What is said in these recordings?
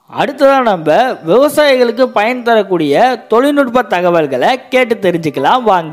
அடுத்ததாக நம்ம விவசாயிகளுக்கு பயன் தரக்கூடிய தொழில்நுட்ப தகவல்களை கேட்டு தெரிஞ்சுக்கலாம் வாங்க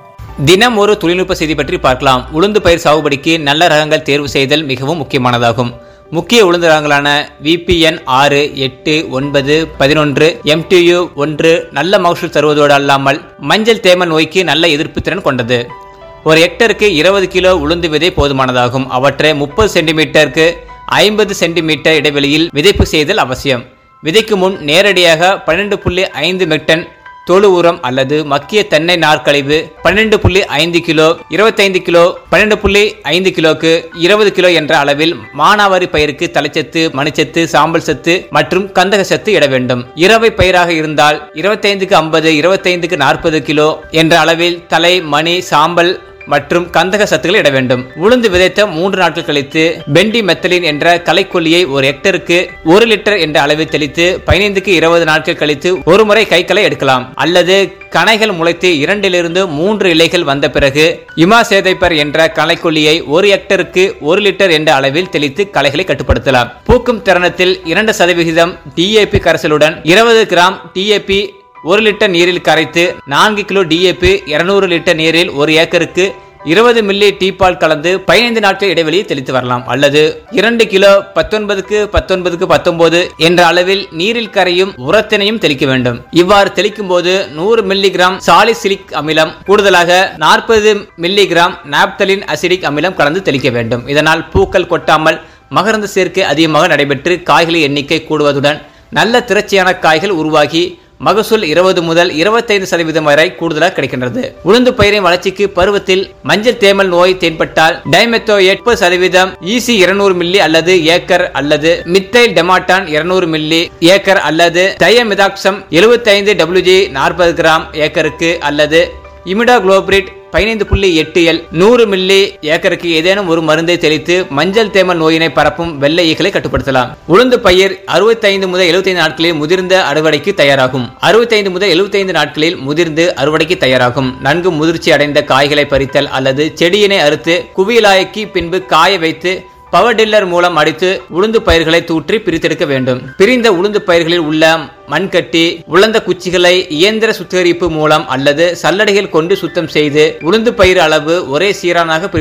தினம் ஒரு தொழில்நுட்ப செய்தி பற்றி பார்க்கலாம் உளுந்து பயிர் சாகுபடிக்கு நல்ல ரகங்கள் தேர்வு செய்தல் மிகவும் முக்கியமானதாகும் முக்கிய உளுந்து ரகங்களான விபிஎன் ஆறு எட்டு ஒன்பது பதினொன்று எம்டியு ஒன்று நல்ல மகசூல் தருவதோடு அல்லாமல் மஞ்சள் தேமல் நோய்க்கு நல்ல எதிர்ப்பு திறன் கொண்டது ஒரு ஹெக்டருக்கு இருபது கிலோ உளுந்து விதை போதுமானதாகும் அவற்றை முப்பது சென்டிமீட்டருக்கு ஐம்பது சென்டிமீட்டர் இடைவெளியில் விதைப்பு செய்தல் அவசியம் விதைக்கு முன் நேரடியாக பன்னெண்டு புள்ளி ஐந்து மெட்டன் தொழு உரம் அல்லது மக்கிய தென்னை நார்க்கழிவு பன்னெண்டு புள்ளி ஐந்து கிலோ இருபத்தைந்து கிலோ பன்னெண்டு புள்ளி ஐந்து கிலோக்கு இருபது கிலோ என்ற அளவில் மானாவாரி பயிருக்கு தலைச்சத்து மணிச்சத்து சாம்பல் சத்து மற்றும் கந்தக சத்து இட வேண்டும் இரவை பயிராக இருந்தால் இருபத்தைந்துக்கு ஐம்பது இருபத்தைந்துக்கு நாற்பது கிலோ என்ற அளவில் தலை மணி சாம்பல் மற்றும் கந்தக சத்துக்களை இட வேண்டும் உளுந்து விதைத்த மூன்று நாட்கள் கழித்து பெண்டி மெத்தலின் என்ற களைக்கொல்லியை ஒரு ஹெக்டருக்கு ஒரு லிட்டர் என்ற அளவில் தெளித்து பதினைந்துக்கு இருபது நாட்கள் கழித்து ஒரு முறை கைகளை எடுக்கலாம் அல்லது கனைகள் முளைத்து இரண்டிலிருந்து மூன்று இலைகள் வந்த பிறகு இமா சேதைப்பர் என்ற களைக்கொல்லியை ஒரு ஹெக்டருக்கு ஒரு லிட்டர் என்ற அளவில் தெளித்து களைகளை கட்டுப்படுத்தலாம் பூக்கும் தருணத்தில் இரண்டு சதவிகிதம் டிஏபி கரைசலுடன் இருபது கிராம் டிஏபி ஒரு லிட்டர் நீரில் கரைத்து நான்கு கிலோ டிஏபி இருநூறு லிட்டர் நீரில் ஒரு ஏக்கருக்கு இருபது மில்லி டீப்பால் கலந்து பதினைந்து நாட்கள் இடைவெளியை தெளித்து வரலாம் அல்லது இரண்டு கிலோ பத்தொன்பதுக்கு பத்தொன்பதுக்கு பத்தொன்பது என்ற அளவில் நீரில் கரையும் உரத்தினையும் தெளிக்க வேண்டும் இவ்வாறு தெளிக்கும் போது நூறு மில்லிகிராம் சாலிசிலிக் அமிலம் கூடுதலாக நாற்பது மில்லிகிராம் நாப்தலின் அசிடிக் அமிலம் கலந்து தெளிக்க வேண்டும் இதனால் பூக்கள் கொட்டாமல் மகரந்த சேர்க்கை அதிகமாக நடைபெற்று காய்களின் எண்ணிக்கை கூடுவதுடன் நல்ல திரட்சியான காய்கள் உருவாகி மகசூல் இருபது முதல் இருபத்தைந்து சதவீதம் வரை கூடுதலாக கிடைக்கின்றது உளுந்து பயிரின் வளர்ச்சிக்கு பருவத்தில் மஞ்சள் தேமல் நோய் தென்பட்டால் டைமெத்தோ எட்டு சதவீதம் ஈசி இருநூறு மில்லி அல்லது ஏக்கர் அல்லது மித்தைல் டெமாட்டான் இருநூறு மில்லி ஏக்கர் அல்லது டயமிதாக்சம் எழுபத்தைந்து டபிள்யூஜி நாற்பது கிராம் ஏக்கருக்கு அல்லது இமிடாகுளோபிரிட் பதினைந்து புள்ளி எட்டு எல் நூறு மில்லி ஏக்கருக்கு ஏதேனும் ஒரு மருந்தை தெளித்து மஞ்சள் தேமல் நோயினை பரப்பும் வெள்ளை ஈக்களை கட்டுப்படுத்தலாம் உளுந்து பயிர் அறுபத்தைந்து முதல் எழுபத்தைந்து நாட்களில் முதிர்ந்த அறுவடைக்கு தயாராகும் அறுபத்தைந்து முதல் எழுபத்தைந்து நாட்களில் முதிர்ந்து அறுவடைக்கு தயாராகும் நன்கு முதிர்ச்சி அடைந்த காய்களை பறித்தல் அல்லது செடியினை அறுத்து குவியலாக்கி பின்பு காய வைத்து பவர் டில்லர் மூலம் அடித்து உளுந்து பயிர்களை தூற்றி பிரித்தெடுக்க வேண்டும் பிரிந்த உளுந்து பயிர்களில் உள்ள மண்கட்டி உலர்ந்த குச்சிகளை இயந்திர சுத்திகரிப்பு மூலம் அல்லது சல்லடைகள் கொண்டு சுத்தம் செய்து உளுந்து பயிர் அளவு ஒரே சீரானாக